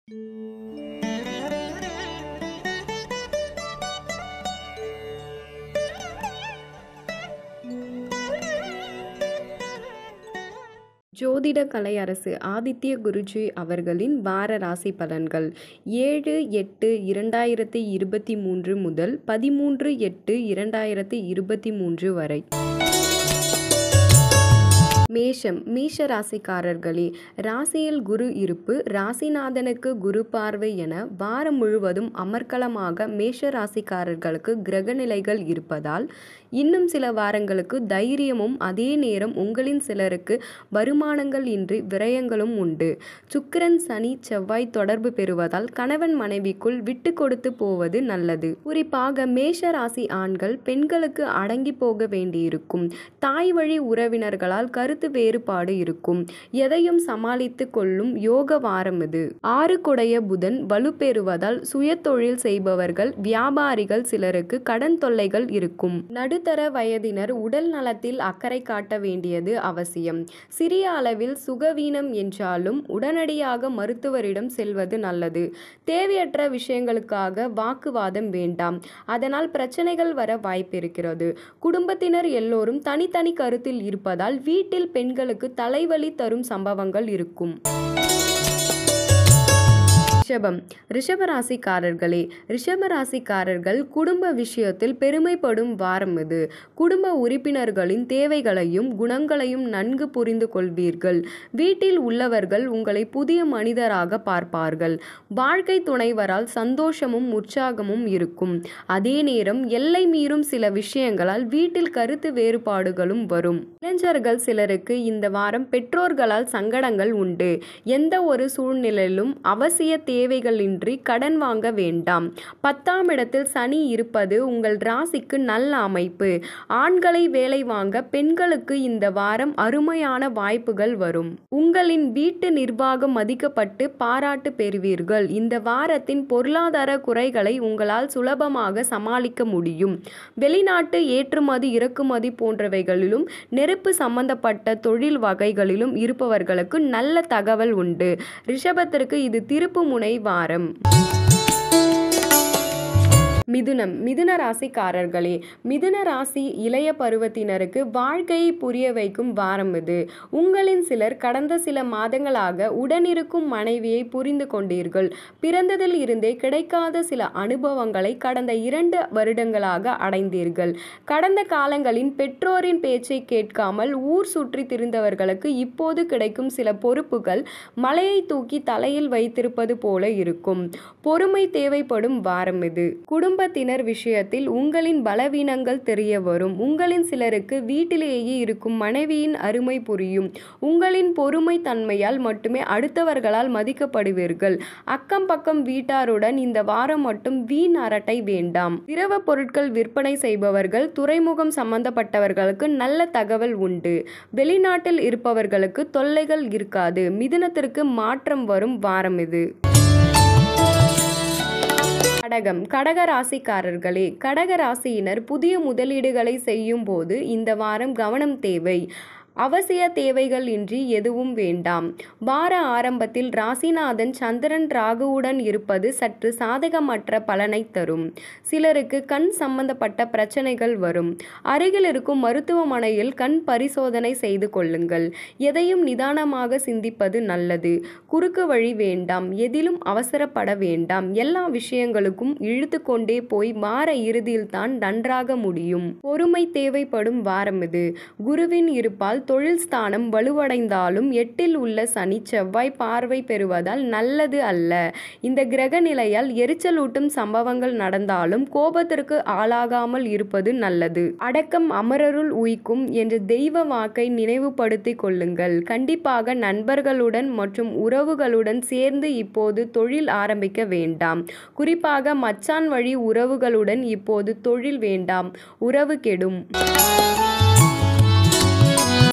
ஜோதிட கலையரசு ஆதித்ய குருஜி அவர்களின் வார ராசி பலன்கள் ஏழு எட்டு இரண்டாயிரத்தி இருபத்தி மூன்று முதல் பதிமூன்று எட்டு இரண்டாயிரத்தி இருபத்தி மூன்று வரை மேஷம் மேஷ ராசிக்காரர்களே ராசியில் குரு இருப்பு ராசிநாதனுக்கு குரு பார்வை என வாரம் முழுவதும் அமர்க்கலமாக மேஷ ராசிக்காரர்களுக்கு கிரகநிலைகள் இருப்பதால் இன்னும் சில வாரங்களுக்கு தைரியமும் அதே நேரம் உங்களின் சிலருக்கு வருமானங்கள் இன்றி விரயங்களும் உண்டு சுக்கிரன் சனி செவ்வாய் தொடர்பு பெறுவதால் கணவன் மனைவிக்குள் விட்டு கொடுத்து போவது நல்லது குறிப்பாக மேஷ ராசி ஆண்கள் பெண்களுக்கு அடங்கி போக வேண்டியிருக்கும் தாய் வழி உறவினர்களால் கருத்து வேறுபாடு இருக்கும் எதையும் சமாளித்து கொள்ளும் யோக வாரம் இது ஆறு குடைய புதன் வலுப்பெறுவதால் சுயதொழில் செய்பவர்கள் வியாபாரிகள் சிலருக்கு கடன் தொல்லைகள் இருக்கும் நடுத்தர வயதினர் உடல் நலத்தில் அக்கறை காட்ட வேண்டியது அவசியம் சிறிய அளவில் சுகவீனம் என்றாலும் உடனடியாக மருத்துவரிடம் செல்வது நல்லது தேவையற்ற விஷயங்களுக்காக வாக்குவாதம் வேண்டாம் அதனால் பிரச்சனைகள் வர வாய்ப்பிருக்கிறது குடும்பத்தினர் எல்லோரும் தனித்தனி கருத்தில் இருப்பதால் வீட்டில் பெண்களுக்கு தலைவலி தரும் சம்பவங்கள் இருக்கும் ரிஷபம் ரிஷபராசிக்காரர்களே ரிஷபராசிக்காரர்கள் குடும்ப விஷயத்தில் பெருமைப்படும் வாரம் இது குடும்ப உறுப்பினர்களின் தேவைகளையும் குணங்களையும் நன்கு புரிந்து கொள்வீர்கள் வீட்டில் உள்ளவர்கள் உங்களை புதிய மனிதராக பார்ப்பார்கள் வாழ்க்கை துணைவரால் சந்தோஷமும் உற்சாகமும் இருக்கும் அதே நேரம் எல்லை மீறும் சில விஷயங்களால் வீட்டில் கருத்து வேறுபாடுகளும் வரும் இளைஞர்கள் சிலருக்கு இந்த வாரம் பெற்றோர்களால் சங்கடங்கள் உண்டு எந்த ஒரு சூழ்நிலையிலும் அவசிய தேவைகளின்றி கடன் வாங்க வேண்டாம் பத்தாம் இடத்தில் சனி இருப்பது உங்கள் ராசிக்கு நல்ல அமைப்பு ஆண்களை வேலை வாங்க பெண்களுக்கு இந்த வாரம் அருமையான வாய்ப்புகள் வரும் உங்களின் வீட்டு நிர்வாகம் மதிக்கப்பட்டு பாராட்டு பெறுவீர்கள் இந்த வாரத்தின் பொருளாதார குறைகளை உங்களால் சுலபமாக சமாளிக்க முடியும் வெளிநாட்டு ஏற்றுமதி இறக்குமதி போன்றவைகளிலும் நெருப்பு சம்பந்தப்பட்ட தொழில் வகைகளிலும் இருப்பவர்களுக்கு நல்ல தகவல் உண்டு ரிஷபத்திற்கு இது திருப்பு முனை வாரம் மிதுனம் மிதுன ராசிக்காரர்களே மிதுன ராசி இளைய பருவத்தினருக்கு வாழ்க்கையை புரிய வைக்கும் வாரம் இது உங்களின் சிலர் கடந்த சில மாதங்களாக உடனிருக்கும் மனைவியை புரிந்து கொண்டீர்கள் பிறந்ததில் இருந்தே கிடைக்காத சில அனுபவங்களை கடந்த இரண்டு வருடங்களாக அடைந்தீர்கள் கடந்த காலங்களின் பெற்றோரின் பேச்சை கேட்காமல் ஊர் சுற்றி திரிந்தவர்களுக்கு இப்போது கிடைக்கும் சில பொறுப்புகள் மலையை தூக்கி தலையில் வைத்திருப்பது போல இருக்கும் பொறுமை தேவைப்படும் வாரம் இது குடும்ப குடும்பத்தினர் விஷயத்தில் உங்களின் பலவீனங்கள் தெரிய வரும் உங்களின் சிலருக்கு வீட்டிலேயே இருக்கும் மனைவியின் அருமை புரியும் உங்களின் பொறுமை தன்மையால் மட்டுமே அடுத்தவர்களால் மதிக்கப்படுவீர்கள் அக்கம் பக்கம் வீட்டாருடன் இந்த வாரம் மட்டும் வீண் அரட்டை வேண்டாம் திரவ பொருட்கள் விற்பனை செய்பவர்கள் துறைமுகம் சம்பந்தப்பட்டவர்களுக்கு நல்ல தகவல் உண்டு வெளிநாட்டில் இருப்பவர்களுக்கு தொல்லைகள் இருக்காது மிதுனத்திற்கு மாற்றம் வரும் வாரம் இது கடகம் கடக ராசிக்காரர்களே கடக ராசியினர் புதிய முதலீடுகளை செய்யும் போது இந்த வாரம் கவனம் தேவை அவசிய தேவைகள் இன்றி எதுவும் வேண்டாம் வார ஆரம்பத்தில் ராசிநாதன் சந்திரன் ராகுவுடன் இருப்பது சற்று சாதகமற்ற பலனை தரும் சிலருக்கு கண் சம்பந்தப்பட்ட பிரச்சனைகள் வரும் அருகில் இருக்கும் மருத்துவமனையில் கண் பரிசோதனை செய்து கொள்ளுங்கள் எதையும் நிதானமாக சிந்திப்பது நல்லது குறுக்கு வழி வேண்டாம் எதிலும் அவசரப்பட வேண்டாம் எல்லா விஷயங்களுக்கும் இழுத்து கொண்டே போய் வார இறுதியில் தான் நன்றாக முடியும் பொறுமை தேவைப்படும் வாரம் இது குருவின் இருப்பால் தொழில் ஸ்தானம் வலுவடைந்தாலும் எட்டில் உள்ள சனி செவ்வாய் பார்வை பெறுவதால் நல்லது அல்ல இந்த கிரக நிலையால் எரிச்சலூட்டும் சம்பவங்கள் நடந்தாலும் கோபத்திற்கு ஆளாகாமல் இருப்பது நல்லது அடக்கம் அமரருள் உயிக்கும் என்ற தெய்வ வாக்கை நினைவுபடுத்திக் கொள்ளுங்கள் கண்டிப்பாக நண்பர்களுடன் மற்றும் உறவுகளுடன் சேர்ந்து இப்போது தொழில் ஆரம்பிக்க வேண்டாம் குறிப்பாக மச்சான் வழி உறவுகளுடன் இப்போது தொழில் வேண்டாம் உறவு கெடும்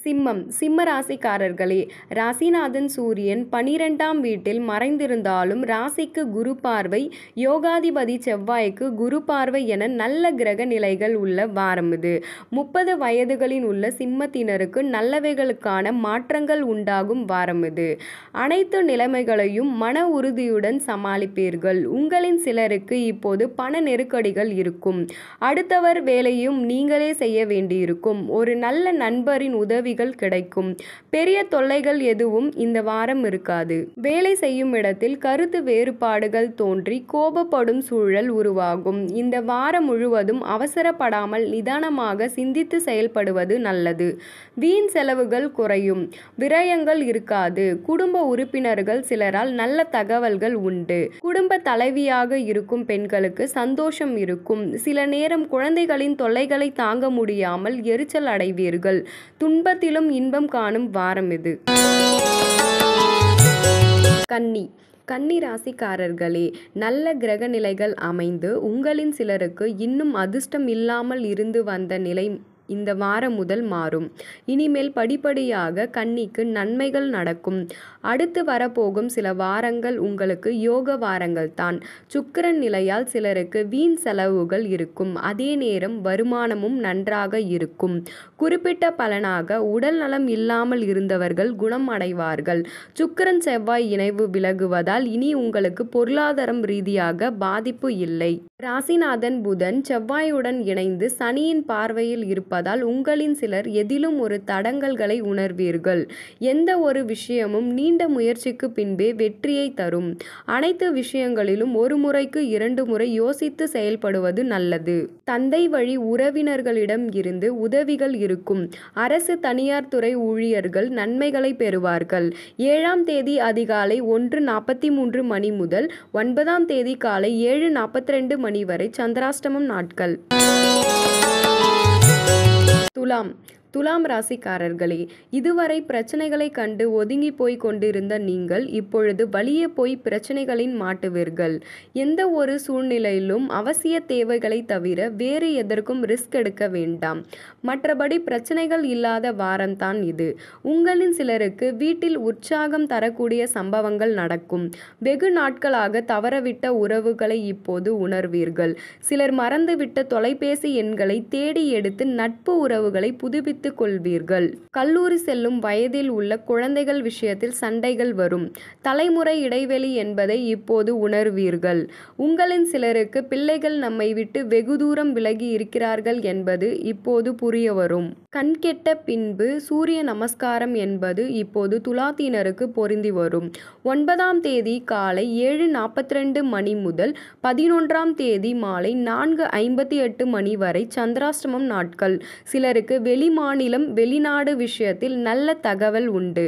சிம்மம் சிம்ம ராசிக்காரர்களே ராசிநாதன் சூரியன் பனிரெண்டாம் வீட்டில் மறைந்திருந்தாலும் ராசிக்கு குரு பார்வை யோகாதிபதி செவ்வாய்க்கு குரு பார்வை என நல்ல கிரக நிலைகள் உள்ள வாரம் இது முப்பது வயதுகளில் உள்ள சிம்மத்தினருக்கு நல்லவைகளுக்கான மாற்றங்கள் உண்டாகும் வாரம் இது அனைத்து நிலைமைகளையும் மன உறுதியுடன் சமாளிப்பீர்கள் உங்களின் சிலருக்கு இப்போது பண நெருக்கடிகள் இருக்கும் அடுத்தவர் வேலையும் நீங்களே செய்ய வேண்டியிருக்கும் ஒரு நல்ல நண்பரின் உதவிகள் கிடைக்கும் பெரிய தொல்லைகள் எதுவும் இந்த வாரம் இருக்காது வேலை செய்யும் இடத்தில் கருத்து வேறுபாடுகள் தோன்றி கோபப்படும் சூழல் உருவாகும் இந்த வாரம் முழுவதும் அவசரப்படாமல் நிதானமாக சிந்தித்து செயல்படுவது நல்லது வீண் செலவுகள் குறையும் விரயங்கள் இருக்காது குடும்ப உறுப்பினர்கள் சிலரால் நல்ல தகவல்கள் உண்டு குடும்ப தலைவியாக இருக்கும் பெண்களுக்கு சந்தோஷம் இருக்கும் சில நேரம் குழந்தைகளின் தொல்லைகளை தாங்க முடியாமல் எரிச்சல் அடைவீர்கள் துன்பத்திலும் இன்பம் காணும் வாரம் இது கன்னி கன்னி ராசிக்காரர்களே நல்ல கிரக நிலைகள் அமைந்து உங்களின் சிலருக்கு இன்னும் அதிர்ஷ்டம் இல்லாமல் இருந்து வந்த நிலை இந்த வாரம் முதல் மாறும் இனிமேல் படிப்படியாக கன்னிக்கு நன்மைகள் நடக்கும் அடுத்து வரப்போகும் சில வாரங்கள் உங்களுக்கு யோக வாரங்கள் தான் சுக்கிரன் நிலையால் சிலருக்கு வீண் செலவுகள் இருக்கும் அதே நேரம் வருமானமும் நன்றாக இருக்கும் குறிப்பிட்ட பலனாக உடல் நலம் இல்லாமல் இருந்தவர்கள் குணம் அடைவார்கள் சுக்கிரன் செவ்வாய் இணைவு விலகுவதால் இனி உங்களுக்கு பொருளாதாரம் ரீதியாக பாதிப்பு இல்லை ராசிநாதன் புதன் செவ்வாயுடன் இணைந்து சனியின் பார்வையில் இருப்பதால் உங்களின் சிலர் எதிலும் ஒரு தடங்கல்களை உணர்வீர்கள் எந்த ஒரு விஷயமும் நீண்ட முயற்சிக்கு பின்பே வெற்றியை தரும் அனைத்து விஷயங்களிலும் ஒரு முறைக்கு இரண்டு முறை யோசித்து செயல்படுவது நல்லது தந்தை வழி உறவினர்களிடம் இருந்து உதவிகள் இருக்கும் அரசு தனியார் துறை ஊழியர்கள் நன்மைகளை பெறுவார்கள் ஏழாம் தேதி அதிகாலை ஒன்று நாற்பத்தி மூன்று மணி முதல் ஒன்பதாம் தேதி காலை ஏழு நாற்பத்தி ரெண்டு மணி வரை சந்திராஷ்டமம் நாட்கள் துலாம் துலாம் ராசிக்காரர்களே இதுவரை பிரச்சனைகளை கண்டு ஒதுங்கி போய் கொண்டிருந்த நீங்கள் இப்பொழுது வழியே போய் பிரச்சனைகளின் மாட்டுவீர்கள் எந்த ஒரு சூழ்நிலையிலும் அவசிய தேவைகளை தவிர வேறு எதற்கும் ரிஸ்க் எடுக்க வேண்டாம் மற்றபடி பிரச்சனைகள் இல்லாத வாரம்தான் இது உங்களின் சிலருக்கு வீட்டில் உற்சாகம் தரக்கூடிய சம்பவங்கள் நடக்கும் வெகு நாட்களாக தவறவிட்ட உறவுகளை இப்போது உணர்வீர்கள் சிலர் மறந்துவிட்ட தொலைபேசி எண்களை தேடி எடுத்து நட்பு உறவுகளை புதுப்பித்து வைத்துக் கொள்வீர்கள் கல்லூரி செல்லும் வயதில் உள்ள குழந்தைகள் விஷயத்தில் சண்டைகள் வரும் தலைமுறை இடைவெளி என்பதை இப்போது உணர்வீர்கள் உங்களின் சிலருக்கு பிள்ளைகள் நம்மை விட்டு வெகு தூரம் விலகி இருக்கிறார்கள் என்பது இப்போது புரிய வரும் கண்கெட்ட பின்பு சூரிய நமஸ்காரம் என்பது இப்போது துலாத்தினருக்கு பொருந்தி வரும் ஒன்பதாம் தேதி காலை ஏழு நாற்பத்தி ரெண்டு மணி முதல் பதினொன்றாம் தேதி மாலை நான்கு ஐம்பத்தி எட்டு மணி வரை சந்திராஷ்டமம் நாட்கள் சிலருக்கு வெளிமா மாநிலம் வெளிநாடு விஷயத்தில் நல்ல தகவல் உண்டு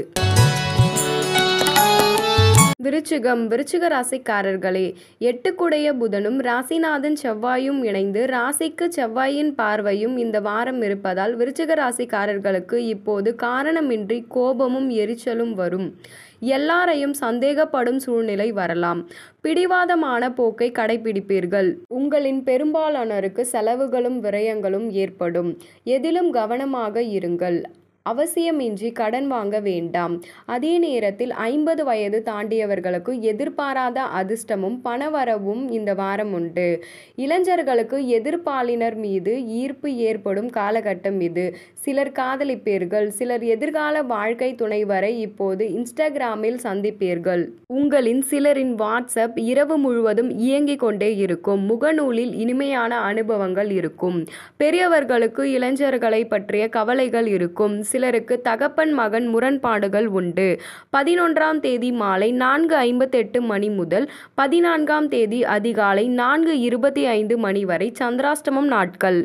விருச்சிகம் விருச்சிக ராசிக்காரர்களே எட்டுக்குடைய புதனும் ராசிநாதன் செவ்வாயும் இணைந்து ராசிக்கு செவ்வாயின் பார்வையும் இந்த வாரம் இருப்பதால் விருச்சிக ராசிக்காரர்களுக்கு இப்போது காரணமின்றி கோபமும் எரிச்சலும் வரும் எல்லாரையும் சந்தேகப்படும் சூழ்நிலை வரலாம் பிடிவாதமான போக்கை கடைபிடிப்பீர்கள் உங்களின் பெரும்பாலானோருக்கு செலவுகளும் விரயங்களும் ஏற்படும் எதிலும் கவனமாக இருங்கள் அவசியமின்றி கடன் வாங்க வேண்டாம் அதே நேரத்தில் ஐம்பது வயது தாண்டியவர்களுக்கு எதிர்பாராத அதிர்ஷ்டமும் பணவரவும் இந்த வாரம் உண்டு இளைஞர்களுக்கு எதிர்ப்பாளினர் மீது ஈர்ப்பு ஏற்படும் காலகட்டம் இது சிலர் காதலிப்பீர்கள் சிலர் எதிர்கால வாழ்க்கை துணைவரை இப்போது இன்ஸ்டாகிராமில் சந்திப்பீர்கள் உங்களின் சிலரின் வாட்ஸ்அப் இரவு முழுவதும் இயங்கிக் கொண்டே இருக்கும் முகநூலில் இனிமையான அனுபவங்கள் இருக்கும் பெரியவர்களுக்கு இளைஞர்களை பற்றிய கவலைகள் இருக்கும் சிலருக்கு தகப்பன் மகன் முரண்பாடுகள் உண்டு பதினொன்றாம் தேதி மாலை நான்கு ஐம்பத்தெட்டு மணி முதல் பதினான்காம் தேதி அதிகாலை நான்கு இருபத்தி ஐந்து மணி வரை சந்திராஷ்டமம் நாட்கள்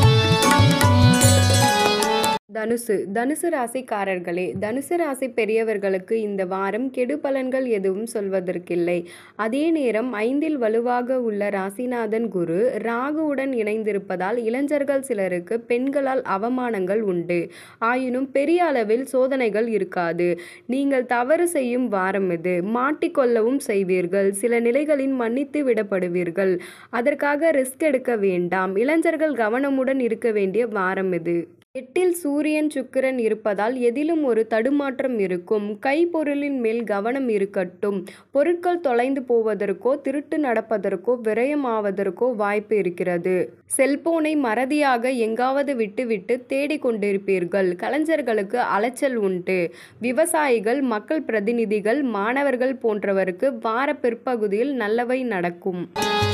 தனுசு தனுசு ராசிக்காரர்களே தனுசு ராசி பெரியவர்களுக்கு இந்த வாரம் கெடு பலன்கள் எதுவும் சொல்வதற்கில்லை அதே நேரம் ஐந்தில் வலுவாக உள்ள ராசிநாதன் குரு ராகுவுடன் இணைந்திருப்பதால் இளைஞர்கள் சிலருக்கு பெண்களால் அவமானங்கள் உண்டு ஆயினும் பெரிய அளவில் சோதனைகள் இருக்காது நீங்கள் தவறு செய்யும் வாரம் இது மாட்டிக்கொள்ளவும் செய்வீர்கள் சில நிலைகளில் மன்னித்து விடப்படுவீர்கள் அதற்காக ரிஸ்க் எடுக்க வேண்டாம் இளைஞர்கள் கவனமுடன் இருக்க வேண்டிய வாரம் இது எட்டில் சூரியன் சுக்கிரன் இருப்பதால் எதிலும் ஒரு தடுமாற்றம் இருக்கும் கைப்பொருளின் மேல் கவனம் இருக்கட்டும் பொருட்கள் தொலைந்து போவதற்கோ திருட்டு நடப்பதற்கோ விரயமாவதற்கோ வாய்ப்பு இருக்கிறது செல்போனை மறதியாக எங்காவது விட்டுவிட்டு தேடிக் கொண்டிருப்பீர்கள் கலைஞர்களுக்கு அலைச்சல் உண்டு விவசாயிகள் மக்கள் பிரதிநிதிகள் மாணவர்கள் போன்றவருக்கு வார பிற்பகுதியில் நல்லவை நடக்கும்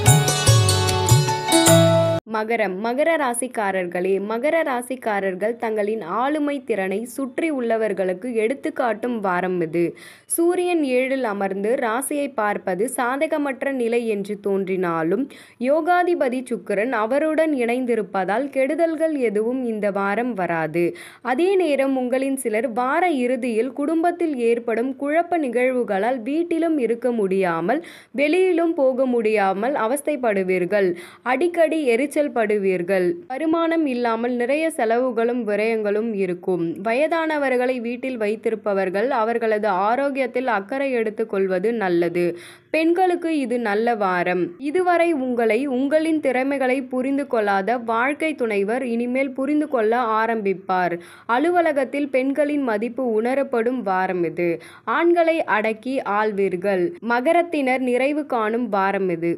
மகரம் மகர ராசிக்காரர்களே மகர ராசிக்காரர்கள் தங்களின் ஆளுமை திறனை சுற்றி உள்ளவர்களுக்கு எடுத்துக்காட்டும் வாரம் இது சூரியன் ஏழில் அமர்ந்து ராசியை பார்ப்பது சாதகமற்ற நிலை என்று தோன்றினாலும் யோகாதிபதி சுக்கிரன் அவருடன் இணைந்திருப்பதால் கெடுதல்கள் எதுவும் இந்த வாரம் வராது அதே நேரம் உங்களின் சிலர் வார இறுதியில் குடும்பத்தில் ஏற்படும் குழப்ப நிகழ்வுகளால் வீட்டிலும் இருக்க முடியாமல் வெளியிலும் போக முடியாமல் அவஸ்தைப்படுவீர்கள் அடிக்கடி எரிச்சல் படுவீர்கள் வருமானம் இல்லாமல் நிறைய செலவுகளும் விரயங்களும் இருக்கும் வயதானவர்களை வீட்டில் வைத்திருப்பவர்கள் அவர்களது ஆரோக்கியத்தில் அக்கறை எடுத்துக் கொள்வது நல்லது பெண்களுக்கு இது நல்ல வாரம் இதுவரை உங்களை உங்களின் திறமைகளை புரிந்து கொள்ளாத வாழ்க்கை துணைவர் இனிமேல் புரிந்து கொள்ள ஆரம்பிப்பார் அலுவலகத்தில் பெண்களின் மதிப்பு உணரப்படும் வாரம் இது ஆண்களை அடக்கி ஆள்வீர்கள் மகரத்தினர் நிறைவு காணும் வாரம் இது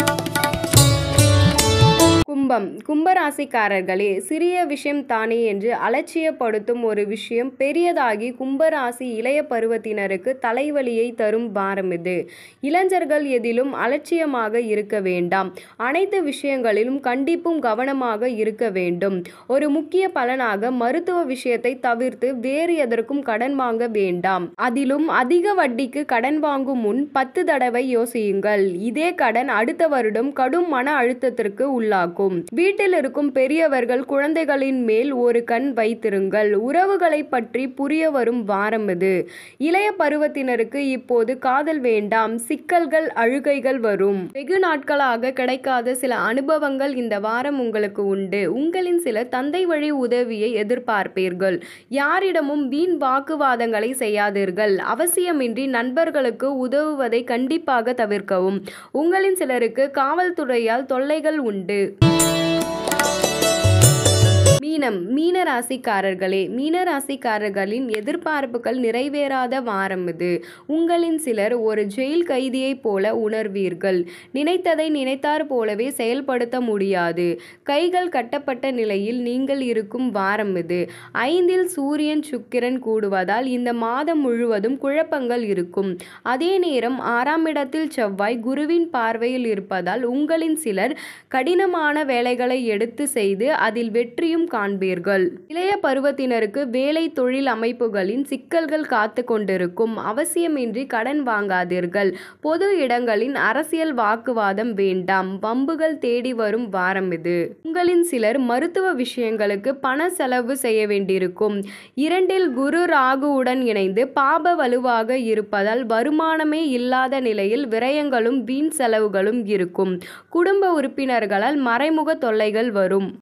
கும்பம் கும்பராசிக்காரர்களே சிறிய விஷயம் தானே என்று அலட்சியப்படுத்தும் ஒரு விஷயம் பெரியதாகி கும்பராசி இளைய பருவத்தினருக்கு தலைவலியை தரும் வாரம் இது இளைஞர்கள் எதிலும் அலட்சியமாக இருக்க வேண்டாம் அனைத்து விஷயங்களிலும் கண்டிப்பும் கவனமாக இருக்க வேண்டும் ஒரு முக்கிய பலனாக மருத்துவ விஷயத்தை தவிர்த்து வேறு எதற்கும் கடன் வாங்க வேண்டாம் அதிலும் அதிக வட்டிக்கு கடன் வாங்கும் முன் பத்து தடவை யோசியுங்கள் இதே கடன் அடுத்த வருடம் கடும் மன அழுத்தத்திற்கு உள்ளாகும் வீட்டில் இருக்கும் பெரியவர்கள் குழந்தைகளின் மேல் ஒரு கண் வைத்திருங்கள் உறவுகளை பற்றி புரிய வரும் வாரம் இது இளைய பருவத்தினருக்கு இப்போது காதல் வேண்டாம் சிக்கல்கள் அழுகைகள் வரும் வெகு நாட்களாக கிடைக்காத சில அனுபவங்கள் இந்த வாரம் உங்களுக்கு உண்டு உங்களின் சில தந்தை வழி உதவியை எதிர்பார்ப்பீர்கள் யாரிடமும் வீண் வாக்குவாதங்களை செய்யாதீர்கள் அவசியமின்றி நண்பர்களுக்கு உதவுவதை கண்டிப்பாக தவிர்க்கவும் உங்களின் சிலருக்கு காவல்துறையால் தொல்லைகள் உண்டு மீனம் மீன ராசிக்காரர்களே மீன ராசிக்காரர்களின் எதிர்பார்ப்புகள் நிறைவேறாத வாரம் இது உங்களின் சிலர் ஒரு ஜெயில் கைதியைப் போல உணர்வீர்கள் நினைத்ததை நினைத்தார் போலவே செயல்படுத்த முடியாது கைகள் கட்டப்பட்ட நிலையில் நீங்கள் இருக்கும் வாரம் இது ஐந்தில் சூரியன் சுக்கிரன் கூடுவதால் இந்த மாதம் முழுவதும் குழப்பங்கள் இருக்கும் அதே நேரம் ஆறாம் இடத்தில் செவ்வாய் குருவின் பார்வையில் இருப்பதால் உங்களின் சிலர் கடினமான வேலைகளை எடுத்து செய்து அதில் வெற்றியும் காண்பீர்கள் இளைய பருவத்தினருக்கு வேலை தொழில் அமைப்புகளின் சிக்கல்கள் காத்து கொண்டிருக்கும் அவசியமின்றி கடன் வாங்காதீர்கள் பொது இடங்களின் அரசியல் வாக்குவாதம் வேண்டாம் வம்புகள் தேடி வரும் வாரம் இது உங்களின் சிலர் மருத்துவ விஷயங்களுக்கு பண செலவு செய்ய வேண்டியிருக்கும் இரண்டில் குரு ராகுவுடன் இணைந்து பாப வலுவாக இருப்பதால் வருமானமே இல்லாத நிலையில் விரயங்களும் வீண் செலவுகளும் இருக்கும் குடும்ப உறுப்பினர்களால் மறைமுக தொல்லைகள் வரும்